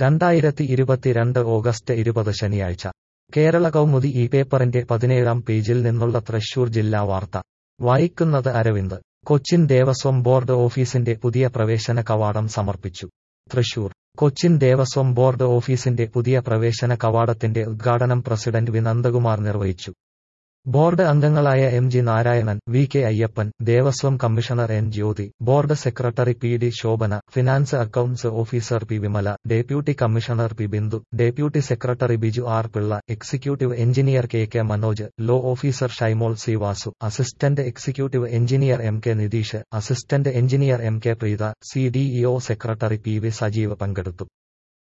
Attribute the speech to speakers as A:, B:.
A: രണ്ടായിരത്തി ഇരുപത്തിരണ്ട് ഓഗസ്റ്റ് ഇരുപത് ശനിയാഴ്ച കേരള കൗമുദി ഈ പേപ്പറിന്റെ പതിനേഴാം പേജിൽ നിന്നുള്ള തൃശൂർ ജില്ലാ വാർത്ത വായിക്കുന്നത് അരവിന്ദ് കൊച്ചിൻ ദേവസ്വം ബോർഡ് ഓഫീസിന്റെ പുതിയ പ്രവേശന കവാടം സമർപ്പിച്ചു തൃശൂർ കൊച്ചിൻ ദേവസ്വം ബോർഡ് ഓഫീസിന്റെ പുതിയ പ്രവേശന കവാടത്തിന്റെ ഉദ്ഘാടനം പ്രസിഡന്റ് വി നന്ദകുമാർ നിർവഹിച്ചു ബോർഡ് അംഗങ്ങളായ M G Narayanan V K Ayyappan Devaswom commissioner N Jyothi board secretary P D Shobhana finance accounts officer P Vimala deputy commissioner P Bindu deputy secretary Biju R Pillai executive engineer K K Manoj law officer Shymol C Vasu assistant executive engineer M K Nitheesh assistant engineer M K Preetha C D EO secretary P V Sajeev പങ്കെടുത്തു